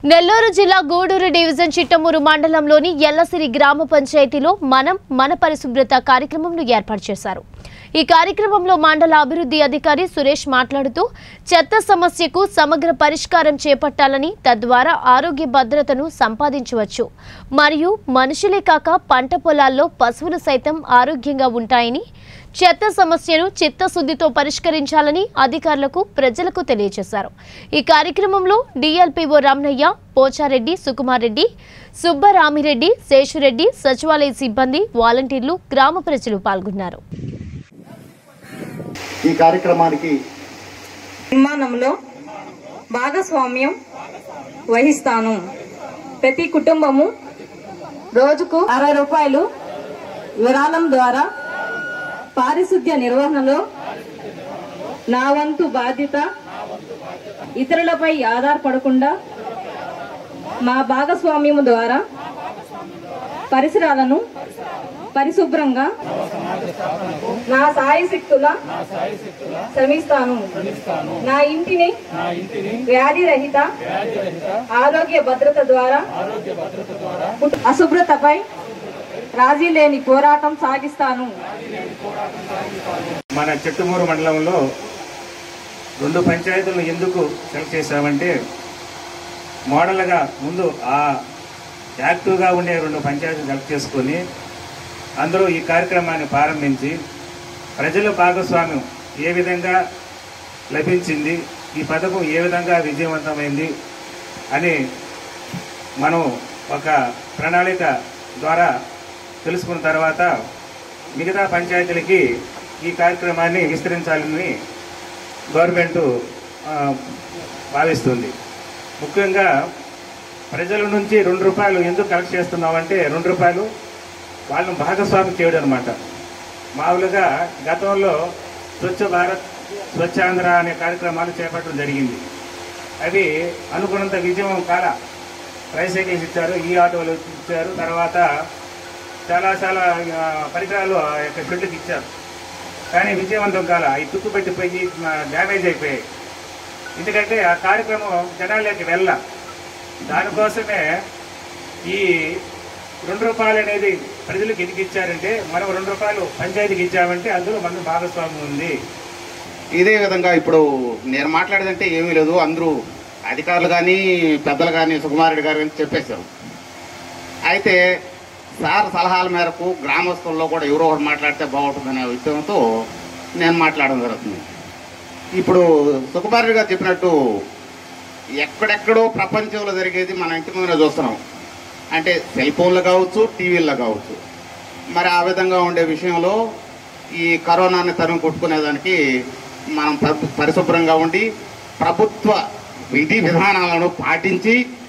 నెల్లూరు జిల్లా గూడూరు డివిజన్ చిట్టమూరు మండలంలోని ఎల్లసిరి గ్రామ పంచాయతీలో మనం మన పరిశుభ్రత కార్యక్రమంను ఏర్పాటు చేశారు ఈ కార్యక్రమంలో మండల అభివృద్ధి అధికారి సురేష్ మాట్లాడుతూ చెత్త సమస్యకు సమగ్ర పరిష్కారం చేపట్టాలని తద్వారా ఆరోగ్య భద్రతను సంపాదించవచ్చు మరియు మనుషులే కాక పంట పొలాల్లో పశువులు సైతం ఆరోగ్యంగా ఉంటాయని చెత్త సమస్యను చిత్తశుద్ధితో పరిష్కరించాలని అధికారులకు ప్రజలకు తెలియజేశారు ఈ కార్యక్రమంలో డిఎల్పిఓ రమణయ్య పోచారెడ్డి సుకుమార్ రెడ్డి సుబ్బరామిరెడ్డి శేషురెడ్డి సచివాలయ సిబ్బంది వాలంటీర్లు గ్రామ ప్రజలు పాల్గొన్నారు ఈ కార్యక్రమానికి నిర్మాణంలో భాగస్వామ్యం వహిస్తాను ప్రతి కుటుంబము రోజుకు అరవై రూపాయలు విరాళం ద్వారా పారిశుద్ధ్య నిర్వహణలో నా వంతు బాధ్యత ఇతరులపై ఆధారపడకుండా మా భాగస్వామ్యము ద్వారా పరిసరాలను పరిశుభ్రంగా నా సాయశక్తుల శ్రమిస్తాను నా ఇంటిని వ్యాధి రహిత ఆరోగ్య భద్రత ద్వారా అశుభ్రతపై రాజీ లేని పోరాటం సాగిస్తాను మన చెట్టుమూరు మండలంలో రెండు పంచాయతీలను ఎందుకు సెలెక్ట్ చేశామంటే మోడల్గా ముందు ఆ యాక్టివ్గా ఉండే రెండు పంచాయతీలు సెలెక్ట్ చేసుకొని అందరూ ఈ కార్యక్రమాన్ని ప్రారంభించి ప్రజల భాగస్వామ్యం ఏ విధంగా లభించింది ఈ పథకం ఏ విధంగా విజయవంతమైంది అని మనం ఒక ప్రణాళిక ద్వారా తెలుసుకున్న తర్వాత మిగతా పంచాయతీలకి ఈ కార్యక్రమాన్ని విస్తరించాలని గవర్నమెంట్ ఆ, భావిస్తుంది ముఖ్యంగా ప్రజల నుంచి రెండు రూపాయలు ఎందుకు కలెక్ట్ చేస్తున్నామంటే రెండు రూపాయలు వాళ్ళని భాగస్వామి చేయడం అనమాట మామూలుగా గతంలో స్వచ్ఛ భారత్ స్వచ్ఛాంధ్ర అనే కార్యక్రమాలు చేపట్టడం జరిగింది అవి అనుకున్నంత విజయం కాల ట్రైసైకిల్స్ ఇచ్చారు ఈ ఆటోలు ఇచ్చారు తర్వాత చాలా చాలా ఆ, పరికరాలు ఆ యొక్క షెడ్లకు ఇచ్చారు కానీ విజయవంతం కాల అవి తుక్కు పెట్టిపోయి ఆ, డ్యామేజ్ అయిపోయాయి ఎందుకంటే ఆ కార్యక్రమం జనాల్లోకి వెళ్ళ దానికోసమే ఈ రెండు రూపాయలు అనేది ప్రజలకు ఎందుకు ఇచ్చారంటే మనం రెండు రూపాయలు పంచాయతీకి ఇచ్చామంటే అందులో మన భాగస్వామ్యం ఉంది ఇదే విధంగా ఇప్పుడు నేను మాట్లాడేదంటే ఏమీ లేదు అందరూ అధికారులు కానీ పెద్దలు కానీ సుకుమారెడ్డి గారు కానీ చెప్పేశారు అయితే సార్ సలహాల మేరకు గ్రామస్తుల్లో కూడా ఎవరో ఒకరు మాట్లాడితే బాగుంటుందనే విషయంతో నేను మాట్లాడడం జరుగుతుంది ఇప్పుడు సుకుమారెడ్డి గారు చెప్పినట్టు ఎక్కడెక్కడో ప్రపంచంలో జరిగేది మన ఇంటి ముందునే చూస్తున్నాం అంటే సెల్ ఫోన్లు కావచ్చు టీవీల్లో కావచ్చు మరి ఆ విధంగా ఉండే విషయంలో ఈ కరోనాని తరిమి కొట్టుకునేదానికి మనం పరి- పరిశుభ్రంగా ఉండి ప్రభుత్వ విధి విధానాలను పాటించి